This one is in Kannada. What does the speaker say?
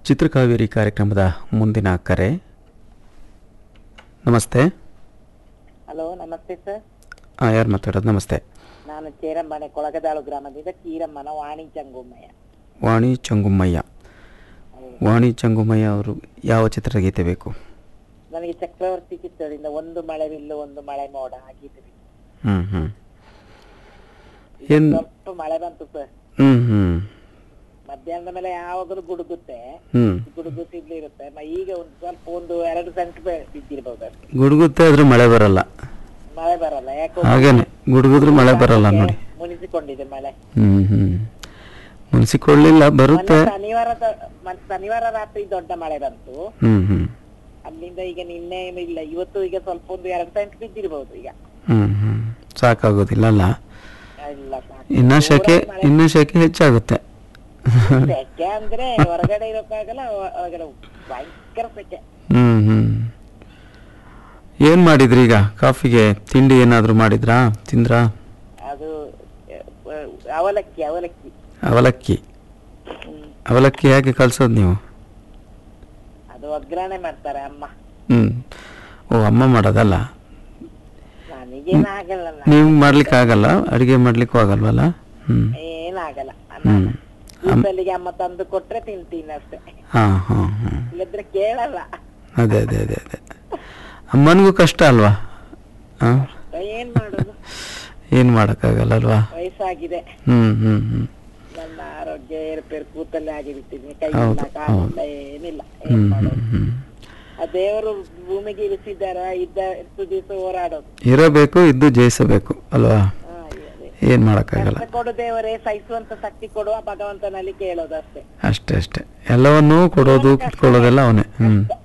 ಚಿತ್ರಕಾವೇರಿ ಕಾರ್ಯಕ್ರಮದ ಮುಂದಿನ ಕರೆ ನಮಸ್ತೆ ಹಲೋ ನಮಸ್ತೆ ಸರ್ ಹಾಂ ಯಾರು ಮಾತಾಡೋದು ನಮಸ್ತೆ ನಾನು ಚೇರಂಬಾಣೆ ಕೊಳಗದಾಳು ಗ್ರಾಮದಿಂದ ಚೀರಮ್ಮನ ವಾಣಿ ಚಂಗುಮ್ಮಯ್ಯ ವಾಣಿ ಚಂಗುಮ್ಮಯ್ಯ ವಾಣಿ ಚಂಗುಮ್ಮಯ್ಯ ಅವರು ಯಾವ ಚಿತ್ರಗೀತೆ ಬೇಕು ನನಗೆ ಚಕ್ರವರ್ತಿ ಚಿತ್ರದಿಂದ ಒಂದು ಮಳೆ ಬಿಲ್ಲು ಒಂದು ಮಳೆ ಮೋಡ ಆಗಿದ್ದು ಹ್ಞೂ ಹ್ಞೂ ಏನು ಸ್ವಲ್ಪ ಮಳೆ ಬಂತು ಸರ್ ಹ್ಞೂ ಹ್ಞೂ ಮಧ್ಯಾಹ್ನದ ಮೇಲೆ ಯಾವಾಗಲೂ ಗುಡುಗುತ್ತೆ ಹ್ಞೂ ಗುಡುಗುತ್ತಿದ್ಲು ಇರುತ್ತೆ ಮ- ಈಗ ಒಂದು ಸ್ವಲ್ಪ ಒಂದು ಎರಡು ಸೆಂಟ್ ಬಿದ್ದಿರ್ಬೋದು ಅಷ್ಟೇ ಗುಡುಗುತ್ತೆ ಆದ್ರೆ ಮಳೆ ಬರಲ್ಲ ಮಳೆ ಬರಲ್ಲ ಯಾಕೋ ಹಾಗೇನೆ ಗುಡುಗಿದ್ರು ಮಳೆ ಬರಲ್ಲ ನೋಡಿ ಮುನಿಸಿಕೊಂಡಿದೆ ಮಳೆ ಹ್ಞೂ ಹ್ಞೂ ಮುನ್ಸಿಕೊಳ್ಳಿಲ್ಲ ಮೊನ್ನೆ ಬರುತ್ತೆ ಶನಿವಾರದ ಮ- ಶನಿವಾರ ರಾತ್ರಿ ದೊಡ್ಡ ಮಳೆ ಬಂತು ಹ್ಞೂ ಹ್ಞೂ ಅಲ್ಲಿಂದ ಈಗ ನಿನ್ನೆ ಇಲ್ಲ ಇವತ್ತು ಈಗ ಸ್ವಲ್ಪ ಒಂದು ಎರಡು ಸೆಂಟ್ ಬಿದ್ದಿರ್ಬೋದು ಈಗ ಹ್ಞೂ ಹ್ಞೂ ಸಾಕಾಗೋದಿಲ್ಲ ಅಲ್ಲ ಇಲ್ಲ ಸಾಕು. ಇನ್ನ ಶೆಕೆ ಜೋರಾಗಿ ಮಳೆ ಇನ್ನ ಶೆಕೆ ಹೆಚ್ಚಾಗುತ್ತೆ ಸೆಕೆ ಅಂದ್ರೆ ಹೊರಗಡೆ ಇರೋಕ್ಕಾಗಲ್ಲ ಒ- ಒಳಗಡೆ ಭಯಂಕರ ಸೆಕೆ ಹ್ಞೂ ಹ್ಞೂ ಏನು ಮಾಡಿದ್ರಿ ಈಗ ಕಾಫಿಗೆ ತಿಂಡಿ ಏನಾದರೂ ಮಾಡಿದ್ರಾ ತಿಂದ್ರಾ ಅದು ಅ, ಅ, ಅವಲಕ್ಕಿ ಅವಲಕ್ಕಿ ಅವಲಕ್ಕಿ ಹ್ಮ್. ಅವಲಕ್ಕಿ ಹೇಗೆ ಕಲ್ಸೋದು ನೀವು ಅದು ಒಗ್ಗರಣೆ ಮಾಡ್ತಾರೆ ಅಮ್ಮ ಹ್ಞೂ ಓ ಅಮ್ಮ ಮಾಡೋದಲ್ಲ ನನಗೇನು ಆಗಲ್ಲ ನಾನು. ನೀವು ಮಾಡ್ಲಿಕ್ಕೆ ಆಗಲ್ಲ ಅಡುಗೆ ಮಾಡ್ಲಿಕ್ಕೂ ಆಗಲ್ವಲ್ಲ ಹ್ಞೂ ಏನಾಗಲ್ಲ ಹ್ಞೂ ಕೂಸಲ್ಲಿಗೆ ಅಮ್ಮ ತಂದು ಕೊಟ್ರೆ ತಿಂತೀನಿ ಅಷ್ಟೇ ಹಾಂ ಹಾಂ ಹಾಂ ಇಲ್ಲದ್ರೆ ಕೇಳಲ್ಲ ಅದೇ ಅದೇ ಅದೇ ಅದೇ ಅಮ್ಮನಿಗೂ ಕಷ್ಟ ಅಲ್ವಾ ಹಾಂ ಏನ್ ಮಾಡೋದು ಏನು ಮಾಡೋಕ್ಕಾಗಲ್ಲ ಅಲ್ವಾ ವಯಸ್ಸಾಗಿದೆ ಹ್ಞೂ ಹ್ಞೂ ಹ್ಞೂ ನನ್ನ ಆರೋಗ್ಯ ಏರುಪೇರು ಕೂತಲ್ಲೇ ಆಗಿಬಿಟ್ಟಿದ್ದೀನಿ ಕೈ ಹೌದು, ಇಲ್ಲ ಕಾಲಿಲ್ಲ ಏನಿಲ್ಲ ಏನ್ ಹ್ಞೂ ಮಾಡೋದು ಹ್ಞೂ ಆ ದೇವರು ಭೂಮಿಗೆ ಇರಿಸಿದ್ದಾರ ಇದ್ದ ಎಷ್ಟು ದಿವಸ ಹೋರಾಡೋದು ಇರಬೇಕು ಇದ್ದು ಜಯಿಸಬೇಕು ಅಲ್ವಾ ಹಾ, ಅದೇ. ಏನು ಮಾಡೋಕ್ಕಾಗಲ್ಲ ಕಷ್ಟ ಕೊಡು ದೇವರೇ ಸಹಿಸುವಂತ ಶಕ್ತಿ ಕೊಡುವ ಭಗವಂತನಲ್ಲಿ ಕೇಳೋದು ಅಷ್ಟೇ ಅಷ್ಟೇ ಅಷ್ಟೇ ಎಲ್ಲವನ್ನೂ ಕೊಡೋದು ಕಿತ್ಕೊಳ್ಳೋದೆಲ್ಲ ಅವನೇ ಹ್ಞೂ